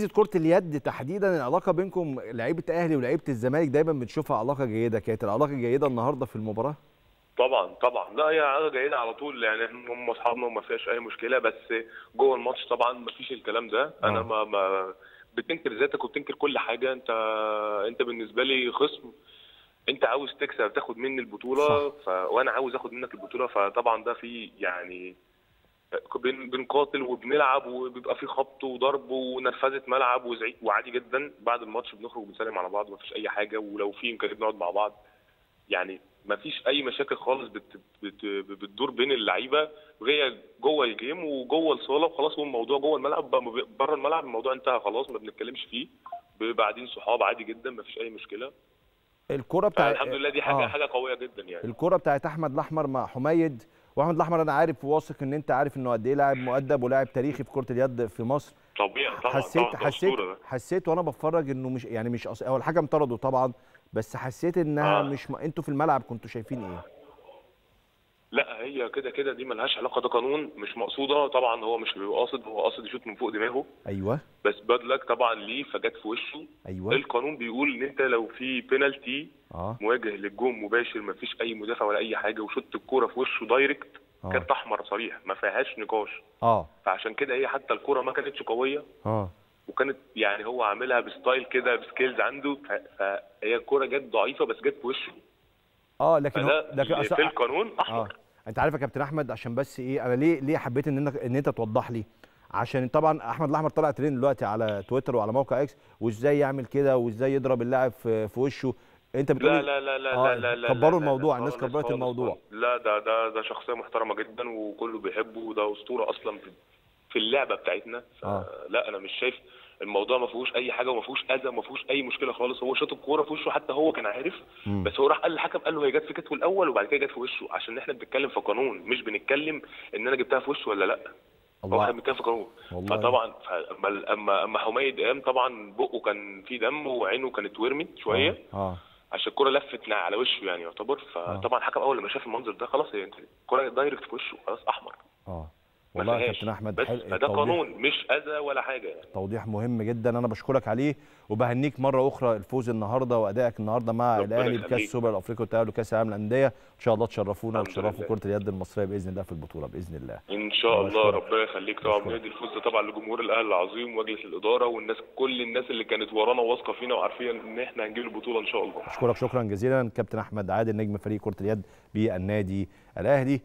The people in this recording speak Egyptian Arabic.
كره اليد تحديدا العلاقه بينكم لعيبه الاهلي ولعيبه الزمالك دايما بنشوفها علاقه جيده كانت العلاقه جيده النهارده في المباراه طبعا طبعا لا هي علاقه جيده على طول يعني هم اصحابنا وما فيهاش اي مشكله بس جوه الماتش طبعا ما فيش الكلام ده انا آه. ما, ما بتنكر ذاتك وبتنكر كل حاجه انت انت بالنسبه لي خصم انت عاوز تكسب تاخد مني البطوله ف... وانا عاوز اخد منك البطوله فطبعا ده في يعني بن... بنقاتل وبنلعب وبيبقى في خبط وضرب ونرفزه ملعب وزعيق وعادي جدا بعد الماتش بنخرج بنسلم على بعض ومفيش اي حاجه ولو في امكانيه بنقعد مع بعض يعني ما فيش اي مشاكل خالص بت... بت... بتدور بين اللعيبه وهي جوه الجيم وجوه الصاله وخلاص هو الموضوع جوه الملعب بره الملعب الموضوع انتهى خلاص ما بنتكلمش فيه بعدين صحاب عادي جدا ما فيش اي مشكله الكره بتاع الحمد لله دي حاجه آه. حاجه قويه جدا يعني الكره بتاعت احمد الاحمر مع حميد واحمد الاحمر انا عارف واثق ان انت عارف انه قد ايه لاعب مؤدب ولاعب تاريخي في كره اليد في مصر طبيعي طبعا حسيت طبعا حسيت حسيت وانا بتفرج انه مش يعني مش أص... هو الحكم طرده طبعا بس حسيت انها آه. مش م... انتوا في الملعب كنتوا شايفين ايه؟ لا هي كده كده دي ملهاش علاقه ده قانون مش مقصوده طبعا هو مش بيبقى قاصد هو قاصد يشوط من فوق دماغه ايوه بس باد لك طبعا ليه فجت في وشه ايوه القانون بيقول ان انت لو في بينالتي اه مواجه للجون مباشر ما فيش اي مدافع ولا اي حاجه وشوت الكوره في وشه دايركت آه. كانت احمر صريح ما فيهاش نقاش اه فعشان كده هي حتى الكوره ما كانتش قويه اه وكانت يعني هو عاملها بستايل كده بسكيلز عنده ف- فهي الكوره جت ضعيفه بس جت في وشه اه لكن هو فده لكن اللي أصل- في القانون احمر اه انت عارف يا كابتن احمد عشان بس ايه انا ليه ليه حبيت ان انك ان انت توضح لي عشان طبعا احمد الاحمر طلع ترند دلوقتي على تويتر وعلى موقع اكس وازاي يعمل كده وازاي يضرب اللاعب في, في وشه انت بتقول لا لا لا لا آه، لا لا لا كبروا لا الموضوع، لا الناس خالص كبرت خالص الموضوع. خالص. لا ده ده ده شخصيه محترمه جدا وكله بيحبه وده اسطوره اصلا في- في اللعبه بتاعتنا آه. لا انا مش شايف الموضوع ما فيهوش اي حاجه وما فيهوش اذى وما فيهوش اي مشكله خالص هو شاط الكوره في وشه حتى هو كان عارف مم. بس هو راح قال للحكم قال له هي جت في كتفه الاول وبعد كده جت في وشه عشان احنا بنتكلم في قانون مش بنتكلم ان انا جبتها في وشه ولا لا هو الله احنا بنتكلم في قانون والله. فطبعا ف- اما اما اما حميد قام طبعا بقه كان فيه دم وعينه كانت ورمت شويه اه, آه. عشان الكوره لفت على وشه يعني يعتبر فطبعا الحكم اول لما شاف المنظر ده خلاص هي الكوره دايركت في وشه خلاص احمر اه ما والله يا فيهاش. كابتن احمد بس حلو فده التوضيح- قانون مش اذى ولا حاجه يعني توضيح مهم جدا انا بشكرك عليه وبهنيك مره اخرى الفوز النهارده وادائك النهارده مع ربنا الاهلي بكاس يخليك. السوبر الافريقي والتاهل لكاس العالم للانديه ان شاء الله تشرفونا الحمد وتشرفوا لله. كره اليد المصريه باذن الله في البطوله باذن الله ان شاء الله بشكرك. ربنا يخليك طبعا بشكرك. بندي الفوز ده طبعا لجمهور الاهلي العظيم ومجلس الاداره والناس كل الناس اللي كانت ورانا واثقه فينا وعارفين ان احنا هنجيب البطوله ان شاء الله اشكرك شكرا جزيلا كابتن احمد عادل نجم فريق كره اليد بالنادي الاهلي